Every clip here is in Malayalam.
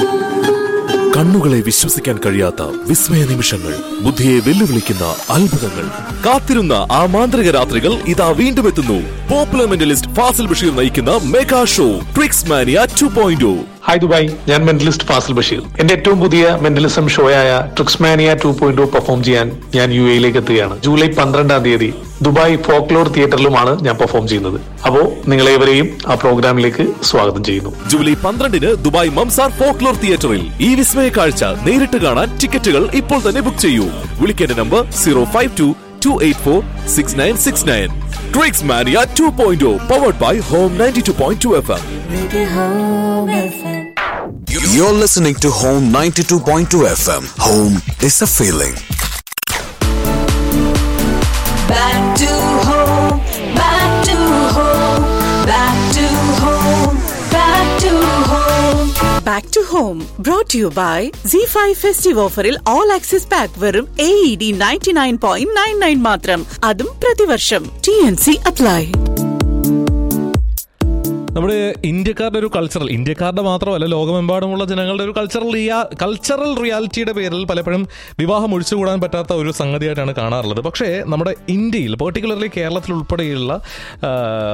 കണ്ണുകളെ വിശ്വസിക്കാൻ കഴിയാത്ത വിസ്മയ നിമിഷങ്ങൾ ബുദ്ധിയെ വെല്ലുവിളിക്കുന്ന അത്ഭുതങ്ങൾ കാത്തിരുന്ന ആ മാന്ത്രിക രാത്രികൾ ഇതാ വീണ്ടും എത്തുന്നു പോപ്പുലർ മെന്റലിസ്റ്റ് ഫാസിൽ ബഷീർ നയിക്കുന്ന mega show tricks mania two point hi Dubai ഞാൻ മെന്റലിസ്റ്റ് ഫാസിൽ ബഷീർ എന്റെ ഏറ്റവും പുതിയ മെന്റലിസം ഷോയായ ട്രിക്സ്മാനിയ ടു പോയിന്റ് പെർഫോം ചെയ്യാൻ ഞാൻ യു എയിലേക്ക് എത്തുകയാണ് ജൂലൈ പന്ത്രണ്ടാം തീയതി ദുബായ് ഫോക്ലോർ തിയേറ്ററിലുമാണ് ഞാൻ പെർഫോം ചെയ്യുന്നത് അപ്പോ നിങ്ങളേവരെയും ആ പ്രോഗ്രാമിലേക്ക് സ്വാഗതം ചെയ്യുന്നു ജൂലൈ പന്ത്രണ്ടിന് ദുബായ് മംസാർ ഫോക്ലോർ തിയേറ്ററിൽ ഈ വിസ്മയ കാഴ്ച നേരിട്ട് കാണാൻ ടിക്കറ്റുകൾ ഇപ്പോൾ തന്നെ ബുക്ക് ചെയ്യൂ വിളിക്കേണ്ട number zero five two two eight four six nine six nine tricks mania two point powered by home ninety two point two F M Radio Home FM. You're listening to Home 92.2 FM. Home is a feeling. Back to home, back to home, back to home, back to home. Back to home brought you by C five festive ഓഫറിൽ ഓൾ ആക്സസ് പാക്ക് വെറും A E D ninety nine point nine nine മാത്രം അതും പ്രതിവർഷം ടി എൻ സി അപ്ലൈ നമ്മുടെ ഇന്ത്യക്കാരുടെ ഒരു കൾച്ചറൽ ഇന്ത്യക്കാരുടെ മാത്രമല്ല ലോകമെമ്പാടുമുള്ള ജനങ്ങളുടെ ഒരു കൾച്ചറൽ റിയാ കൾച്ചറൽ റിയാലിറ്റിയുടെ പേരിൽ പലപ്പോഴും വിവാഹം ഒഴിച്ചുകൂടാൻ പറ്റാത്ത ഒരു സംഗതിയായിട്ടാണ് കാണാറുള്ളത് പക്ഷേ നമ്മുടെ ഇന്ത്യയിൽ പെർട്ടിക്കുലർലി കേരളത്തിൽ ഉൾപ്പെടെയുള്ള ആ,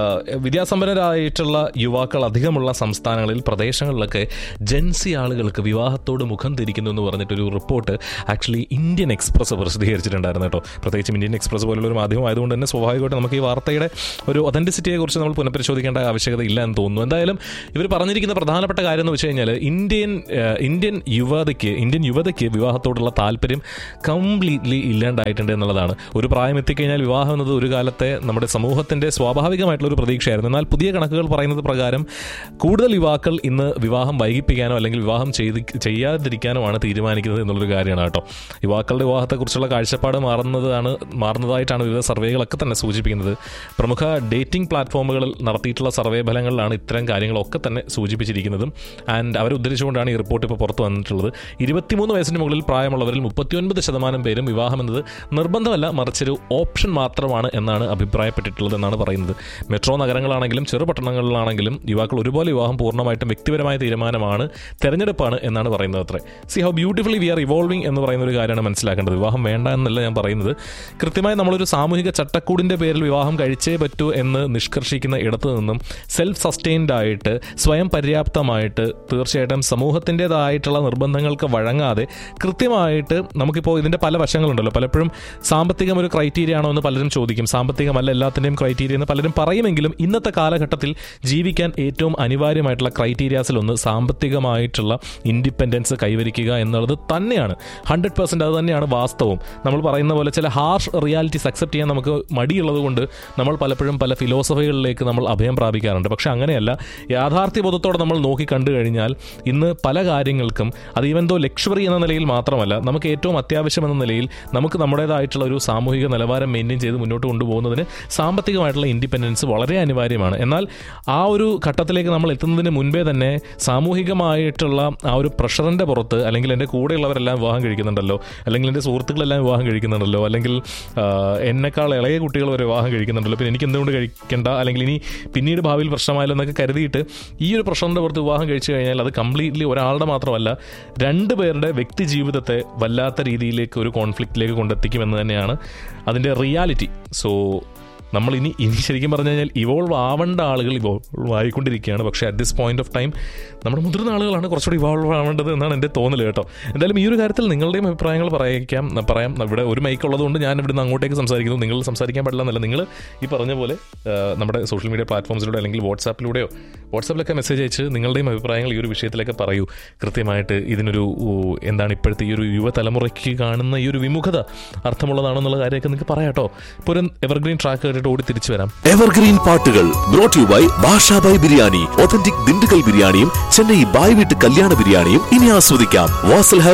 വിദ്യാസമ്പന്നരായിട്ടുള്ള യുവാക്കൾ അധികമുള്ള സംസ്ഥാനങ്ങളിൽ പ്രദേശങ്ങളിലൊക്കെ ജൻസി ആളുകൾക്ക് വിവാഹത്തോട് മുഖം തിരിക്കുന്നു എന്ന് പറഞ്ഞിട്ടൊരു റിപ്പോർട്ട് ആക്ച്വലി ഇന്ത്യൻ എക്സ്പ്രസ് പ്രസിദ്ധീകരിച്ചിട്ടുണ്ടായിരുന്നു കേട്ടോ പ്രത്യേകിച്ചും ഇന്ത്യൻ എക്സ്പ്രസ് പോലുള്ള ഒരു മാധ്യമം ആയതുകൊണ്ട് തന്നെ സ്വാഭാവികമായിട്ട് നമുക്ക് ഈ വാർത്തയുടെ ഒരു ഒതന്റിസിറ്റിയെ കുറിച്ച് നമ്മൾ പുനഃപരിശോധിക്കേണ്ട ആവശ്യകത ഇല്ല എന്ന് തോന്നുന്നു എന്തായാലും ഇവർ പറഞ്ഞിരിക്കുന്ന പ്രധാനപ്പെട്ട കാര്യം എന്ന് വെച്ച് കഴിഞ്ഞാൽ ഇന്ത്യൻ ഏഹ്, ഇന്ത്യൻ യുവതയ്ക്ക് ഇന്ത്യൻ യുവതയ്ക്ക് വിവാഹത്തോടുള്ള താല്പര്യം കംപ്ലീറ്റ്ലി ഇല്ലാണ്ടായിട്ടുണ്ട് എന്നുള്ളതാണ് ഒരു പ്രായം എത്തിക്കഴിഞ്ഞാൽ വിവാഹം എന്നത് ഒരു കാലത്തെ നമ്മുടെ സമൂഹത്തിന്റെ സ്വാഭാവികമായിട്ടുള്ള ഒരു പ്രതീക്ഷയായിരുന്നു എന്നാൽ പുതിയ കണക്കുകൾ പറയുന്നത് പ്രകാരം കൂടുതൽ യുവാക്കൾ ഇന്ന് വിവാഹം വൈകിപ്പിക്കാനോ അല്ലെങ്കിൽ വിവാഹം ചെയ്ത് ചെയ്യാതിരിക്കാനോ ആണ് തീരുമാനിക്കുന്നത് എന്നുള്ളൊരു കാര്യമാണ് കേട്ടോ യുവാക്കളുടെ വിവാഹത്തെക്കുറിച്ചുള്ള കാഴ്ചപ്പാട് മാറുന്നതാണ് മാറുന്നതായിട്ടാണ് വിവിധ സർവേകളൊക്കെ തന്നെ സൂചിപ്പിക്കുന്നത് പ്രമുഖ ഡേറ്റിംഗ് പ്ലാറ്റ്ഫോമുകളിൽ നടത്തിയിട്ടുള്ള സർവേ ഫലങ്ങളിലാണ് ഇത്തരം കാര്യങ്ങളൊക്കെ തന്നെ സൂചിപ്പിച്ചിരിക്കുന്നതും ആൻഡ് അവരെ ഉദ്ധരിച്ചുകൊണ്ടാണ് ഈ റിപ്പോർട്ട് ഇപ്പോൾ പുറത്തു വന്നിട്ടുള്ളത് ഇരുപത്തിമൂന്ന് വയസ്സിന് മുകളിൽ പ്രായമുള്ളവരിൽ മുപ്പത്തിയൊൻപത് ശതമാനം പേരും വിവാഹം എന്നത് നിർബന്ധമല്ല മറിച്ചൊരു ഓപ്ഷൻ മാത്രമാണ് എന്നാണ് അഭിപ്രായപ്പെട്ടിട്ടുള്ളത് എന്നാണ് പറയുന്നത് മെട്രോ നഗരങ്ങളാണെങ്കിലും ചെറുപട്ടണങ്ങളിലാണെങ്കിലും യുവാക്കൾ ഒരുപോലെ വിവാഹം പൂർണ്ണമായിട്ടും വ്യക്തിപരമായ തീരുമാനമാണ് തെരഞ്ഞെടുപ്പാണ് എന്നാണ് പറയുന്നത് അത്രേ see how beautifully we are evolving എന്ന് പറയുന്ന ഒരു കാര്യമാണ് മനസ്സിലാക്കേണ്ടത് വിവാഹം വേണ്ട എന്നല്ല ഞാൻ പറയുന്നത് കൃത്യമായി നമ്മളൊരു സാമൂഹിക ചട്ടക്കൂടിന്റെ പേരിൽ വിവാഹം കഴിച്ചേ പറ്റൂ എന്ന് നിഷ്കർഷിക്കുന്ന ഇടത്തു നിന്നും സെൽഫ് സസ്റ്റെയിൻഡ് ആയിട്ട് സ്വയം പര്യാപ്തമായിട്ട് തീർച്ചയായിട്ടും സമൂഹത്തിൻ്റെതായിട്ടുള്ള നിർബന്ധങ്ങൾക്ക് വഴങ്ങാതെ കൃത്യമായിട്ട് നമുക്കിപ്പോൾ ഇതിൻ്റെ പല വശങ്ങളുണ്ടല്ലോ പലപ്പോഴും സാമ്പത്തികം ഒരു ക്രൈറ്റീരിയ ആണോ എന്ന് പലരും ചോദിക്കും സാമ്പത്തികമല്ല എല്ലാത്തിൻ്റെയും ക്രൈറ്റീരിയ എന്ന് പലരും പറയുമെങ്കിലും ഇന്നത്തെ കാലഘട്ടത്തിൽ ജീവിക്കാൻ ഏറ്റവും അനിവാര്യമായിട്ടുള്ള ക്രൈറ്റീരിയാസിൽ ഒന്ന് സാമ്പത്തികമായിട്ടുള്ള ഇൻഡിപെൻഡൻസ് കൈവരിക്കുക എന്നുള്ളത് തന്നെയാണ് ഹൺഡ്രഡ് പെർസെൻറ്റ് അത് തന്നെയാണ് വാസ്തവം നമ്മൾ പറയുന്ന പോലെ ചില ഹാർഷ് റിയാലിറ്റീസ് അക്സെപ്റ്റ് ചെയ്യാൻ നമുക്ക് മടിയുള്ളത് കൊണ്ട് നമ്മൾ പലപ്പോഴും പല ഫിലോസഫികളിലേക്ക് നമ്മൾ അഭയം പ്രാപിക്കാറുണ്ട് പക്ഷെ അങ്ങനെയല്ല യാഥാർത്ഥ്യ ബോധത്തോടെ നമ്മൾ നോക്കി കണ്ടു കഴിഞ്ഞാൽ ഇന്ന് പല കാര്യങ്ങൾക്കും അത് ഈവൻ ദോ ലക്ഷറി എന്ന നിലയിൽ മാത്രമല്ല നമുക്ക് ഏറ്റവും അത്യാവശ്യം എന്ന നിലയിൽ നമുക്ക് നമ്മുടേതായിട്ടുള്ള ഒരു സാമൂഹിക നിലവാരം മെയിൻറ്റെയിൻ ചെയ്ത് മുന്നോട്ട് കൊണ്ടുപോകുന്നതിന് സാമ്പത്തികമായിട്ടുള്ള ഇൻഡിപെൻഡൻസ് വളരെ അനിവാര്യമാണ് എന്നാൽ ആ ഒരു ഘട്ടത്തിലേക്ക് നമ്മൾ എത്തുന്നതിന് മുൻപേ തന്നെ സാമൂഹികമായിട്ടുള്ള ആ ഒരു പ്രഷറിൻ്റെ പുറത്ത് അല്ലെങ്കിൽ എൻ്റെ കൂടെയുള്ളവരെല്ലാം വിവാഹം കഴിക്കുന്നുണ്ടല്ലോ അല്ലെങ്കിൽ എൻ്റെ സുഹൃത്തുക്കളെല്ലാം വിവാഹം കഴിക്കുന്നുണ്ടല്ലോ അല്ലെങ്കിൽ ആ, എന്നെക്കാൾ ഇളയ കുട്ടികൾ വരെ വിവാഹം കഴിക്കുന്നുണ്ടല്ലോ പിന്നെ എനിക്ക് എന്തുകൊണ്ട് കഴിക്കേണ്ട അല്ലെങ്കിൽ ഇനി പിന്നീട് ഭാവിയിൽ പ്രശ്നമായല്ലോ എന്നൊക്കെ കരുതിയിട്ട് ഈ ഒരു പ്രഷറിൻ്റെ പുറത്ത് വിവാഹം കഴിച്ചു കഴിഞ്ഞാൽ അത് കംപ്ലീറ്റ്ലി ഒരാളുടെ മാത്രമല്ല രണ്ട് പേരുടെ വ്യക്തി ജീവിതത്തെ വല്ലാത്ത രീതിയിലേക്ക് ഒരു കോൺഫ്ലിക്റ്റിലേക്ക് കൊണ്ടെത്തിക്കുമെന്ന് തന്നെയാണ് അതിൻ്റെ റിയാലിറ്റി സോ നമ്മൾ ഇനി ഇനി ശരിക്കും പറഞ്ഞു കഴിഞ്ഞാൽ ഇവോൾവ് ആവേണ്ട ആളുകൾ ഇവോൾവ് ആയിക്കൊണ്ടിരിക്കുകയാണ് പക്ഷേ at this point of time നമ്മുടെ മുതിർന്ന ആളുകളാണ് കുറച്ചുകൂടി ഇവോൾവ് ആവേണ്ടത് എന്നാണ് എൻ്റെ തോന്നൽ കേട്ടോ എന്തായാലും ഈ ഒരു കാര്യത്തിൽ നിങ്ങളുടെയും അഭിപ്രായങ്ങൾ പറയിക്കാം പറയാം ഇവിടെ ഒരു മൈക്ക് ഉള്ളതുകൊണ്ട് ഞാൻ ഇവിടുന്ന് അങ്ങോട്ടേക്ക് സംസാരിക്കുന്നു നിങ്ങൾ സംസാരിക്കാൻ പാടില്ല എന്നല്ല നിങ്ങൾ ഈ പറഞ്ഞ പോലെ ആ, നമ്മുടെ സോഷ്യൽ മീഡിയ പ്ലാറ്റ്ഫോംസിലൂടെ അല്ലെങ്കിൽ വാട്സാപ്പിലൂടെയോ വാട്സാപ്പിലൊക്കെ മെസ്സേജ് അയച്ച് നിങ്ങളുടെയും അഭിപ്രായങ്ങൾ ഈ ഒരു വിഷയത്തിലൊക്കെ പറയൂ കൃത്യമായിട്ട് ഇതിനൊരു ഊ, എന്താണ് ഇപ്പോഴത്തെ ഈ ഒരു യുവതലമുറയ്ക്ക് കാണുന്ന ഈ ഒരു വിമുഖത അർത്ഥമുള്ളതാണോ എന്നുള്ള കാര്യമൊക്കെ നിങ്ങൾക്ക് പറയാം കേട്ടോ ഇപ്പോൾ ഒരു എവർഗ്രീൻ ട്രാക്ക് കേട്ടിട്ട് ഓടി തിരിച്ചു വരാം എവർഗ്രീൻ പാട്ടുകൾ brought you by Bashabhai biryani authentic Dindigul ബിരിയാണിയും ചെന്നൈ ബായ് വീട്ട് കല്യാണ ബിരിയാണിയും ഇനി ആസ്വദിക്കാം വാസൽ